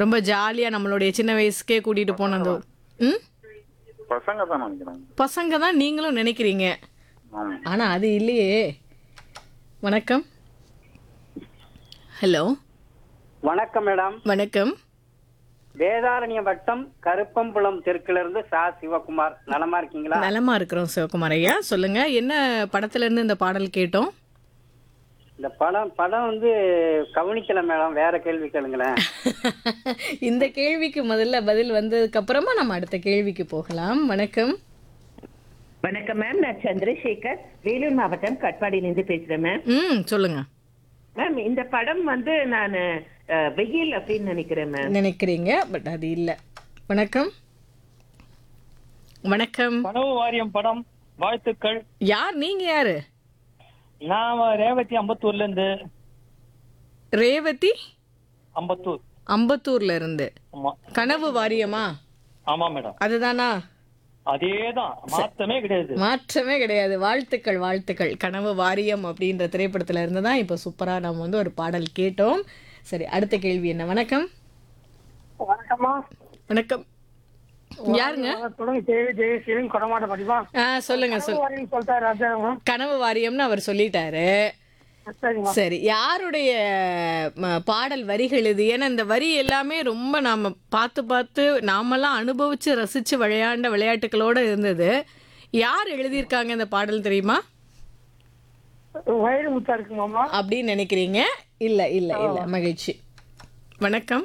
ரொம்ப ஜாலியா நம்மளுடைய சின்ன வயசுக்கே கூட்டிட்டு போனது ம் பசங்க தான் நினைக்கிறேன் பசங்க தான் நீங்களும் நினைக்கிறீங்க ஆமா ஆனா அது இல்லையே வணக்கம் ஹலோ வணக்கம் மேடம் வணக்கம் வேதாரண்ய வட்டம் கருப்பம்புலம் தெற்குல இருந்து சா சிவகுமார் நலமா இருக்கீங்களா நலமா இருக்கிறோம் சிவகுமார் ஐயா சொல்லுங்க என்ன படத்துல இருந்து இந்த பாடல் கேட்டோம் இந்த படம் படம் வந்து கவனிக்கல மேடம் வேற கேள்வி கேளுங்களேன் இந்த கேள்விக்கு முதல்ல பதில் வந்ததுக்கு அப்புறமா நம்ம அடுத்த கேள்விக்கு போகலாம் வணக்கம் வணக்கம் மேம் நான் சந்திரசேகர் வேலூர் மாவட்டம் கட்பாடியிலிருந்து பேசுறேன் மேம் ம் சொல்லுங்க மேம் இந்த படம் வந்து நான் வெயில் அப்படின்னு நினைக்கிறேன் மேம் நினைக்கிறீங்க பட் அது இல்ல வணக்கம் வணக்கம் கனவு வாரியம் படம் வாழ்த்துக்கள் யார் நீங்க யாரு நான் ரேவதி அம்பத்தூர்ல இருந்து ரேவதி அம்பத்தூர் அம்பத்தூர்ல இருந்து ஆமா கனவு வாரியமா ஆமா மேடம் அதுதானா அதேதான் மாத்தமே கிடையாது மாற்றமே கிடையாது வாழ்த்துக்கள் வாழ்த்துக்கள் கனவு வாரியம் அப்படின்ற திரைப்படத்துல இருந்து தான் இப்போ சூப்பரா நம்ம வந்து ஒரு பாடல் கேட்டோம் சரி அடுத்த கேள்வி என்ன வணக்கம் வணக்கம்மா வணக்கம் யாருங்க தொடங்கி தேவி ஜெயசீலன் கொடமாட்ட படிப்பா ஆ சொல்லுங்க சொல் வரேன்னு சொல்லிட்டாரு ராஜாங்க கனவு வாரியம்னு அவர் சொல்லிட்டாரு சரிம்மா சரி யாருடைய ம, பாடல் வரிகள் இது ஏன்னா இந்த வரி எல்லாமே ரொம்ப நாம பார்த்து பார்த்து நாமெல்லாம் அனுபவிச்சு ரசிச்சு விளையாண்ட விளையாட்டுகளோட இருந்தது யார் எழுதியிருக்காங்க இந்த பாடல் தெரியுமா வயிறு முத்தா இருக்குமாம்மா அப்படின்னு நினைக்கிறீங்க இல்ல இல்ல இல்ல மகிழ்ச்சி வணக்கம்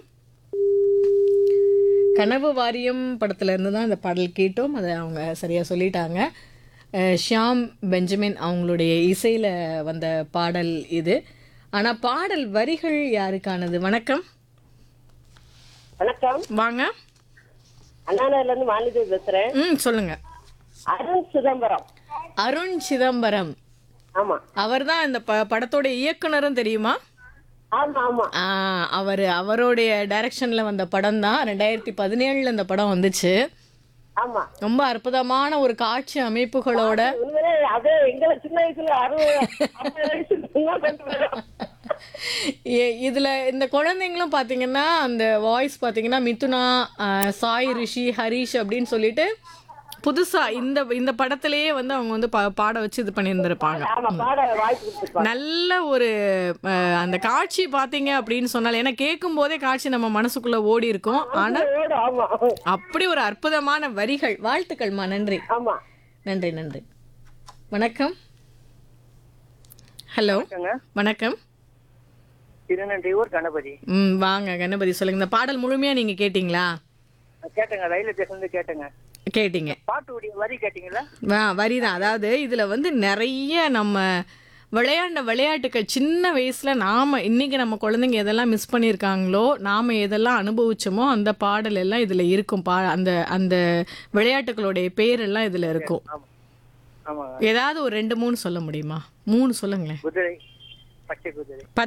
கனவு வாரியம் படத்துல இருந்து தான் இந்த பாடல் கேட்டோம் அதை அவங்க சரியா சொல்லிட்டாங்க அஹ் ஷியாம் பெஞ்சமின் அவங்களுடைய இசையில வந்த பாடல் இது ஆனா பாடல் வரிகள் யாருக்கானது வணக்கம் வணக்கம் வாங்க அண்ணாநகர்ல இருந்து மாநில பேசுறேன் ம் சொல்லுங்க அருண் சிதம்பரம் அருண் சிதம்பரம் ஆமா அவர்தான் இந்த ப படத்தோட இயக்குனரும் தெரியுமா ஆமா ஆமா ஆ அவர் அவருடைய டைரக்ஷன்ல வந்த படம் தான் ரெண்டாயிரத்தி பதினேழுல இந்த படம் வந்துச்சு ஆமா ரொம்ப அற்புதமான ஒரு காட்சி அமைப்புகளோட உண்மையிலே அதே எங்களை சின்ன வயசுல அறுபது ஐம்பது வயசு சும்மா கொண்டு வரோம். இ- இதுல இந்த குழந்தைங்களும் பாத்தீங்கன்னா அந்த வாய்ஸ் பாத்தீங்கன்னா மிதுனா ஆ, சாய் ரிஷி ஹரிஷ் அப்படின்னு சொல்லிட்டு புதுசா இந்த இந்த படத்திலேயே வந்து அவங்க வந்து பா- பாட வச்சு இது பண்ணியிருந்திருப்பாங்க ஆமா பாட வாய்ப்பு கொடுத்துருப்பாங்க நல்ல ஒரு அஹ், அந்த காட்சி பாத்தீங்க அப்படின்னு சொன்னால் ஏன்னா கேட்கும் போதே காட்சி நம்ம மனசுக்குள்ள ஓடி இருக்கும் ஆனா ஆமா அப்படி ஒரு அற்புதமான வரிகள் வாழ்த்துக்கள்மா நன்றி ஆமா நன்றி நன்றி வணக்கம் ஹலோ வணக்கம் திருநன்றியூர் கணபதி ம் வாங்க கணபதி சொல்லுங்க இந்த பாடல் முழுமையா நீங்க கேட்டிங்களா கேட்டங்க ரயில்வே ஸ்டேஷன்ல கேட்டங்க கேட்டீங்க பாட்டுடைய வரி கேட்டீங்களா வா வரிதான் அதாவது இதுல வந்து நிறைய நம்ம விளையாண்ட விளையாட்டுகள் சின்ன வயசுல நாம இன்னைக்கு நம்ம குழந்தைங்க எதெல்லாம் மிஸ் பண்ணியிருக்காங்களோ நாம எதெல்லாம் அனுபவிச்சோமோ அந்த பாடல் எல்லாம் இதுல இருக்கும் பா அந்த அந்த விளையாட்டுகளுடைய பேர் எல்லாம் இதுல இருக்கும் ஆமா ஏதாவது ஒரு ரெண்டு மூணு சொல்ல முடியுமா மூணு சொல்லுங்களேன் குதிரை பச்சை குதிரை